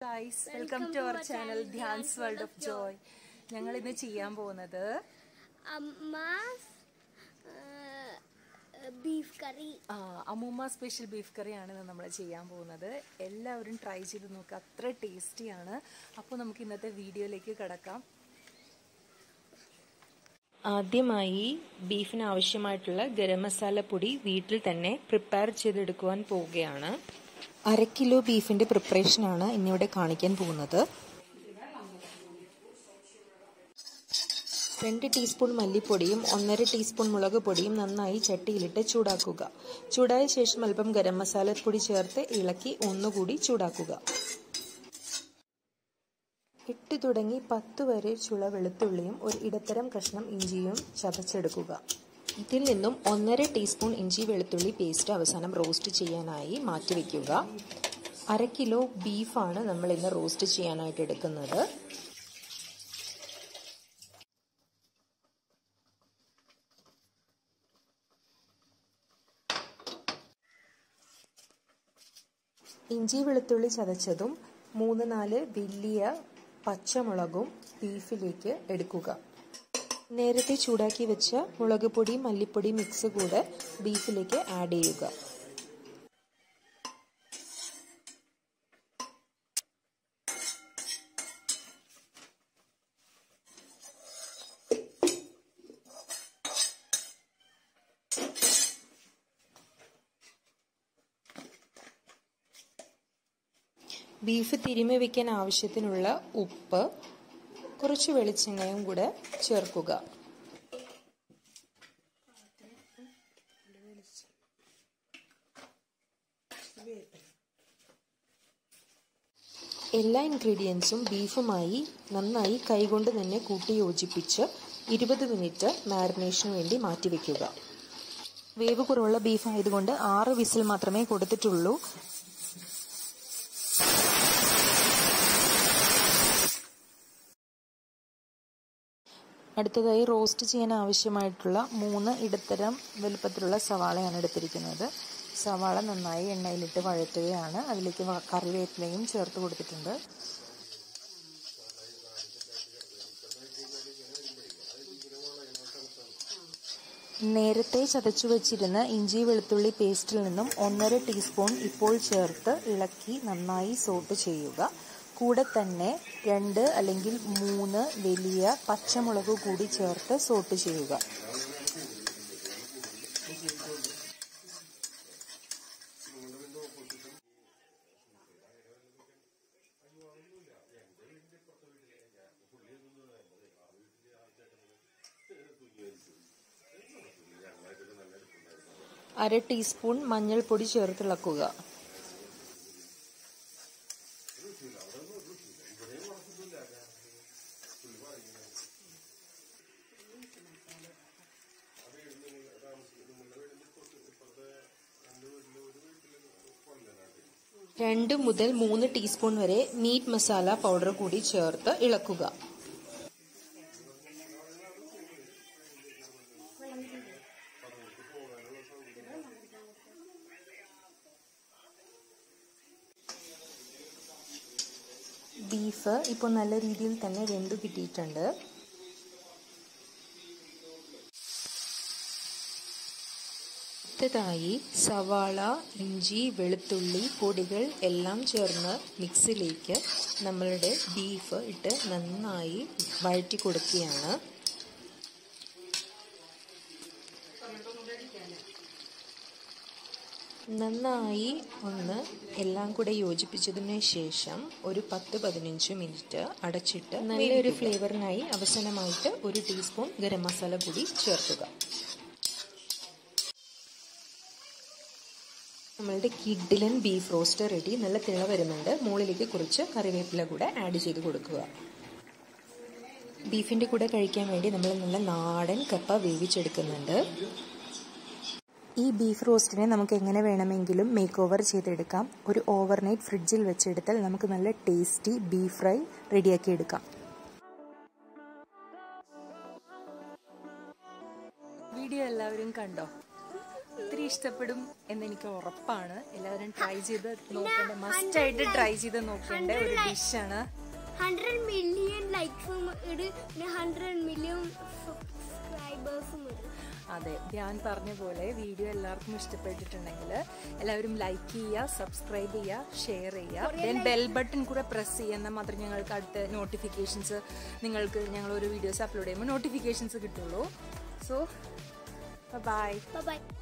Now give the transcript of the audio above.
guys welcome to our channel Dhyan's world of joy ഞങ്ങൾ ഇന്ന് ചെയ്യാൻ പോകുന്നത് അമ്മാസ് ബീഫ് കറി ആ, അമ്മൂമ്മ സ്പെഷ്യൽ ബീഫ് കറിയാണ് ഇന്ന് നമ്മൾ ചെയ്യാൻ പോകുന്നത് എല്ലാവരും ട്രൈ ചെയ്ത് നോക്കുക അത്ര ടേസ്റ്റിയാണ് അപ്പോൾ നമുക്ക് ഇന്നത്തെ വീഡിയോയിലേക്ക് കിടക്കാം ആദ്യമായി ബീഫിന് ആവശ്യമായിട്ടുള്ള ഗരം മസാല പൊടി വീട്ടിൽ തന്നെ പ്രിപ്പയർ ചെയ്തെടുക്കുവാൻ പോവുകയാണ് അര കിലോ ബീഫിന്റെ പ്രിപ്പറേഷനാണ് ഇന്നിവിടെ കാണിക്കാൻ പോകുന്നത് രണ്ട് ടീസ്പൂൺ മല്ലിപ്പൊടിയും ഒന്നര ടീസ്പൂൺ മുളക് പൊടിയും നന്നായി ചട്ടിയിലിട്ട് ചൂടാക്കുക ചൂടായ ശേഷം അല്പം ഗരം മസാലപ്പൊടി ചേർത്ത് ഇളക്കി ഒന്നുകൂടി ചൂടാക്കുക എട്ട് തുടങ്ങി പത്ത് വരെ ചുള വെളുത്തുള്ളിയും ഒരു ഇടത്തരം കഷ്ണം ഇഞ്ചിയും ചതച്ചെടുക്കുക ഇതിൽ നിന്നും ഒന്നര ടീസ്പൂൺ ഇഞ്ചി വെളുത്തുള്ളി പേസ്റ്റ് അവസാനം റോസ്റ്റ് ചെയ്യാനായി മാറ്റിവെക്കുക അര കിലോ ബീഫാണ് നമ്മൾ ഇന്ന് റോസ്റ്റ് ചെയ്യാനായിട്ട് എടുക്കുന്നത് ഇഞ്ചി വെളുത്തുള്ളി ചതച്ചതും മൂന്ന് നാല് വലിയ പച്ചമുളകും ബീഫിലേക്ക് എടുക്കുക നേരത്തെ ചൂടാക്കി വെച്ച മുളക് പൊടി മല്ലിപ്പൊടി മിക്സ് കൂടെ ബീഫിലേക്ക് ആഡ് ചെയ്യുക ബീഫ് തിരുമ്മി വയ്ക്കാൻ ആവശ്യത്തിനുള്ള ഉപ്പ് കുറച്ച് വെളിച്ചെണ്ണയും കൂടെ ചേർക്കുക എല്ലാ ഇൻഗ്രീഡിയൻസും ബീഫുമായി നന്നായി കൈകൊണ്ട് തന്നെ കൂട്ടി യോജിപ്പിച്ച് ഇരുപത് മിനിറ്റ് മാരിനേഷന് വേണ്ടി മാറ്റിവെക്കുക വേവ് കുറവുള്ള ബീഫ് ആയതുകൊണ്ട് ആറ് വിസിൽ മാത്രമേ കൊടുത്തിട്ടുള്ളൂ അടുത്തതായി റോസ്റ്റ് ചെയ്യാൻ ആവശ്യമായിട്ടുള്ള മൂന്ന് ഇടത്തരം വലുപ്പത്തിലുള്ള സവാളയാണ് എടുത്തിരിക്കുന്നത് സവാള നന്നായി എണ്ണയിലിട്ട് വഴറ്റുകയാണ് അതിലേക്ക് കറിവേപ്പിലയും ചേർത്ത് കൊടുത്തിട്ടുണ്ട് നേരത്തെ ചതച്ചു വച്ചിരുന്ന ഇഞ്ചി വെളുത്തുള്ളി പേസ്റ്റിൽ നിന്നും ഒന്നര ടീസ്പൂൺ ഇപ്പോൾ ചേർത്ത് ഇളക്കി നന്നായി സോട്ട് ചെയ്യുക കൂടെ തന്നെ രണ്ട് അല്ലെങ്കിൽ മൂന്ന് വലിയ പച്ചമുളക് കൂടി ചേർത്ത് സോട്ട് ചെയ്യുക അര ടീസ്പൂൺ മഞ്ഞൾപ്പൊടി ചേർത്തിളക്കുക രണ്ട് മുതൽ മൂന്ന് ടീസ്പൂൺ വരെ മീറ്റ് മസാല പൗഡർ കൂടി ചേർത്ത് ഇളക്കുക ബീഫ് ഇപ്പോൾ നല്ല രീതിയിൽ തന്നെ വെന്തു കിട്ടിയിട്ടുണ്ട് അടുത്തതായി സവാള ഇഞ്ചി വെളുത്തുള്ളി പൊടികൾ എല്ലാം ചേർന്ന് മിക്സിലേക്ക് നമ്മളുടെ ബീഫ് ഇട്ട് നന്നായി വഴറ്റി കൊടുക്കുകയാണ് നന്നായി ഒന്ന് എല്ലാം കൂടെ യോജിപ്പിച്ചതിന് ശേഷം ഒരു പത്ത് പതിനഞ്ച് മിനിറ്റ് അടച്ചിട്ട് നല്ലൊരു ഫ്ലേവറിനായി അവസാനമായിട്ട് ഒരു ടീസ്പൂൺ ഗരം മസാല കൂടി ചേർക്കുക നമ്മളുടെ കിഡിലൻ ബീഫ് റോസ്റ്റ് റെഡി നല്ല തിള വരുന്നുണ്ട് മുകളിലേക്ക് കുറച്ച് കറിവേപ്പില കൂടെ ആഡ് ചെയ്ത് കൊടുക്കുക ബീഫിൻ്റെ കൂടെ കഴിക്കാൻ വേണ്ടി നമ്മൾ നല്ല നാടൻ കപ്പ വേവിച്ചെടുക്കുന്നുണ്ട് ഈ ബീഫ് റോസ്റ്റിനെ നമുക്ക് എങ്ങനെ വേണമെങ്കിലും മേക്ക് ഓവർ ചെയ്തെടുക്കാം ഒരു ഓവർനൈറ്റ് ഫ്രിഡ്ജിൽ വെച്ചെടുത്താൽ നമുക്ക് നല്ല ടേസ്റ്റി ബീഫ് ഫ്രൈ റെഡിയാക്കി എടുക്കാം വീഡിയോ എല്ലാവരും കണ്ടോ ഇത്തിരി ഇഷ്ടപ്പെടും എന്ന് എനിക്ക് ഉറപ്പാണ് എല്ലാവരും ട്രൈ ചെയ്ത് നോക്കേണ്ട മസ്റ്റ് ആയിട്ട് ട്രൈ ചെയ്ത് നോക്കേണ്ട ഒരു ഡിഷാണ് ഹൺഡ്രഡ് മില്യൺ ലൈക്സും ഇട് പിന്നെ ഹൺഡ്രഡ് മില്യൺ സബ്സ്ക്രൈബേഴ്സും ഇട് അതെ ഞാൻ പറഞ്ഞ പോലെ വീഡിയോ എല്ലാവർക്കും ഇഷ്ടപ്പെട്ടിട്ടുണ്ടെങ്കിൽ എല്ലാവരും ലൈക്ക് ചെയ്യുക സബ്സ്ക്രൈബ് ചെയ്യുക ഷെയർ ചെയ്യുക ദെൻ ബെൽ ബട്ടൺ കൂടെ പ്രസ് ചെയ്യുക എന്നാൽ മാത്രമേ ഞങ്ങൾക്ക് അടുത്ത നോട്ടിഫിക്കേഷൻസ് നിങ്ങൾക്ക് ഞങ്ങൾ ഒരു വീഡിയോസ് അപ്ലോഡ് ചെയ്യുമ്പോൾ നോട്ടിഫിക്കേഷൻസ് കിട്ടുള്ളൂ സോ ബൈ ബൈ